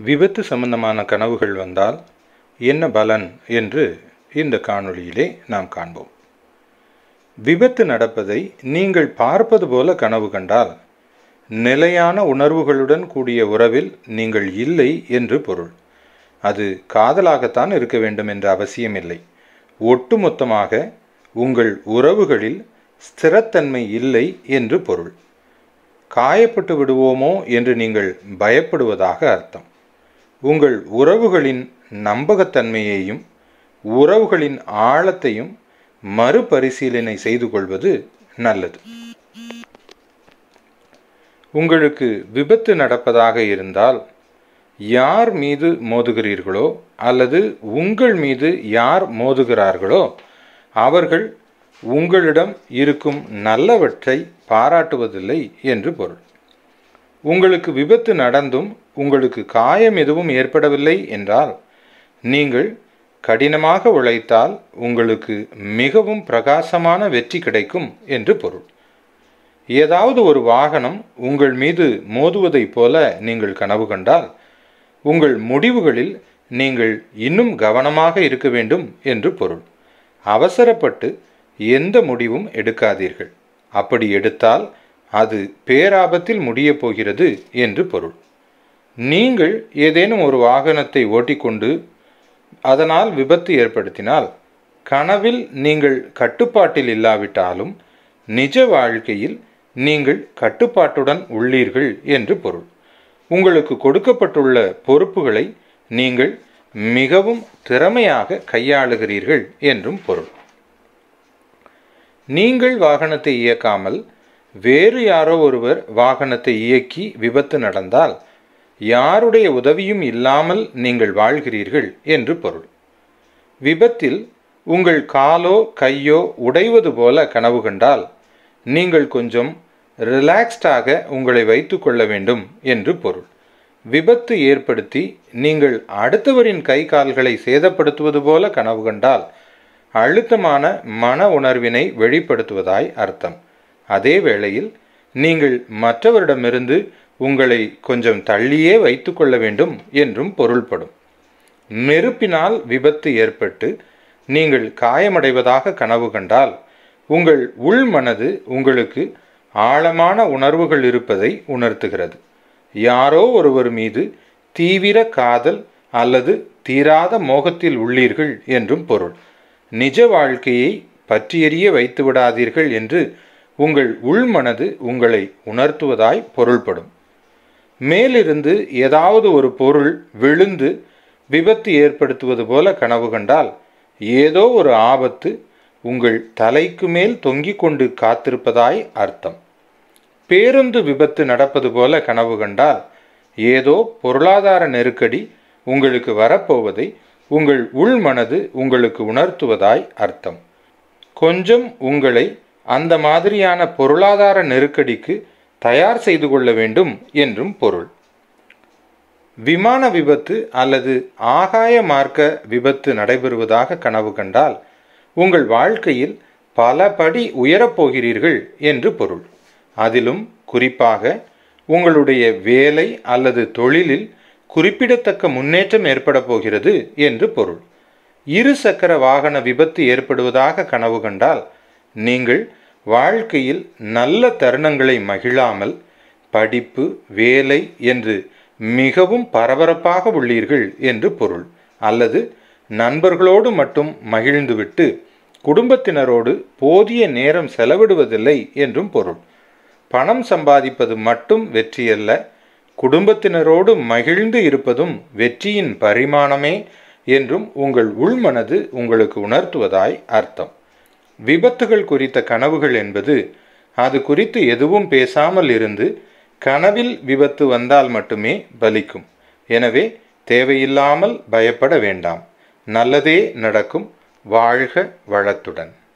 விபத்து சம்பந்தமான கனவுகள் வந்தால் என்ன பலன் என்று இந்த காணொளியிலே நாம் காண்போம் விபத்து நடப்பதை நீங்கள் பார்ப்பது போல கனவு கண்டால் நிலையான உணர்வுகளுடன் கூடிய உறவில் நீங்கள் இல்லை என்று பொருள் அது காதலாகத்தான் இருக்க வேண்டும் என்ற அவசியமில்லை ஒட்டுமொத்தமாக உங்கள் உறவுகளில் ஸ்திரத்தன்மை இல்லை என்று பொருள் காயப்பட்டு விடுவோமோ என்று நீங்கள் பயப்படுவதாக அர்த்தம் உங்கள் உறவுகளின் நம்பகத்தன்மையையும் உறவுகளின் ஆழத்தையும் மறுபரிசீலனை செய்து கொள்வது நல்லது உங்களுக்கு விபத்து நடப்பதாக இருந்தால் யார் மீது மோதுகிறீர்களோ அல்லது உங்கள் மீது யார் மோதுகிறார்களோ அவர்கள் உங்களிடம் இருக்கும் நல்லவற்றை பாராட்டுவதில்லை என்று பொருள் உங்களுக்கு விபத்து நடந்தும் உங்களுக்கு காயம் எதுவும் ஏற்படவில்லை என்றால் நீங்கள் கடினமாக உழைத்தால் உங்களுக்கு மிகவும் பிரகாசமான வெற்றி கிடைக்கும் என்று பொருள் ஏதாவது ஒரு வாகனம் உங்கள் மீது மோதுவதைப் போல நீங்கள் கனவு கண்டால் உங்கள் முடிவுகளில் நீங்கள் இன்னும் கவனமாக இருக்க வேண்டும் என்று பொருள் அவசரப்பட்டு எந்த முடிவும் எடுக்காதீர்கள் அப்படி எடுத்தால் அது பேராபத்தில் முடியப் போகிறது என்று பொருள் நீங்கள் ஏதேனும் ஒரு வாகனத்தை ஓட்டிக்கொண்டு அதனால் விபத்து ஏற்படுத்தினால் கனவில் நீங்கள் கட்டுப்பாட்டில் இல்லாவிட்டாலும் நிஜ வாழ்க்கையில் நீங்கள் கட்டுப்பாட்டுடன் உள்ளீர்கள் என்று பொருள் உங்களுக்கு கொடுக்கப்பட்டுள்ள பொறுப்புகளை நீங்கள் மிகவும் திறமையாக கையாளுகிறீர்கள் என்றும் பொருள் நீங்கள் வாகனத்தை இயக்காமல் வேறு யாரோ ஒருவர் வாகனத்தை இயக்கி விபத்து நடந்தால் யாருடைய உதவியும் இல்லாமல் நீங்கள் வாழ்கிறீர்கள் என்று பொருள் விபத்தில் உங்கள் காலோ கையோ உடைவது போல கனவு கண்டால் நீங்கள் கொஞ்சம் ரிலாக்ஸ்டாக உங்களை வைத்து கொள்ள வேண்டும் என்று பொருள் விபத்து ஏற்படுத்தி நீங்கள் அடுத்தவரின் கை கால்களை சேதப்படுத்துவது போல கனவு கண்டால் அழுத்தமான மன உணர்வினை வெளிப்படுத்துவதாய் அர்த்தம் அதே வேளையில் நீங்கள் மற்றவரிடமிருந்து உங்களை கொஞ்சம் தள்ளியே வைத்து கொள்ள வேண்டும் என்றும் பொருள்படும் நெருப்பினால் விபத்து ஏற்பட்டு நீங்கள் காயமடைவதாக கனவு கண்டால் உங்கள் உள் மனது உங்களுக்கு ஆழமான உணர்வுகள் இருப்பதை உணர்த்துகிறது யாரோ ஒருவர் மீது தீவிர காதல் அல்லது தீராத மோகத்தில் உள்ளீர்கள் என்றும் பொருள் நிஜ வாழ்க்கையை பற்றியறிய வைத்து விடாதீர்கள் என்று உங்கள் உள்மனது உங்களை உணர்த்துவதாய் பொருள்படும் மேலிருந்து ஏதாவது ஒரு பொருள் விழுந்து விபத்து ஏற்படுத்துவது போல கனவு கண்டால் ஏதோ ஒரு ஆபத்து உங்கள் தலைக்கு மேல் தொங்கிக் கொண்டு காத்திருப்பதாய் அர்த்தம் பேருந்து விபத்து நடப்பது போல கனவு கண்டால் ஏதோ பொருளாதார நெருக்கடி உங்களுக்கு வரப்போவதை உங்கள் உள்மனது உங்களுக்கு உணர்த்துவதாய் அர்த்தம் கொஞ்சம் உங்களை அந்த மாதிரியான பொருளாதார நெருக்கடிக்கு தயார் செய்து கொள்ள வேண்டும் என்றும் பொருள் விமான விபத்து அல்லது ஆகாய மார்க்க விபத்து நடைபெறுவதாக கனவு கண்டால் உங்கள் வாழ்க்கையில் பல படி உயரப்போகிறீர்கள் என்று பொருள் அதிலும் குறிப்பாக உங்களுடைய வேலை அல்லது தொழிலில் குறிப்பிடத்தக்க முன்னேற்றம் ஏற்பட போகிறது என்று பொருள் இரு சக்கர வாகன விபத்து ஏற்படுவதாக கனவு கண்டால் நீங்கள் வாழ்க்கையில் நல்ல தருணங்களை மகிழாமல் படிப்பு வேலை என்று மிகவும் பரபரப்பாக உள்ளீர்கள் என்று பொருள் அல்லது நண்பர்களோடு மட்டும் மகிழ்ந்துவிட்டு குடும்பத்தினரோடு போதிய நேரம் செலவிடுவதில்லை என்றும் பொருள் பணம் சம்பாதிப்பது மட்டும் வெற்றியல்ல குடும்பத்தினரோடு மகிழ்ந்து இருப்பதும் வெற்றியின் பரிமாணமே என்றும் உங்கள் உள்மனது உங்களுக்கு உணர்த்துவதாய் அர்த்தம் விபத்துகள் குறித்த கனவுகள் என்பது அது குறித்து எதுவும் பேசாமல் இருந்து கனவில் விபத்து வந்தால் மட்டுமே பலிக்கும் எனவே தேவையில்லாமல் பயப்பட வேண்டாம் நல்லதே நடக்கும் வாழ்க வளத்துடன்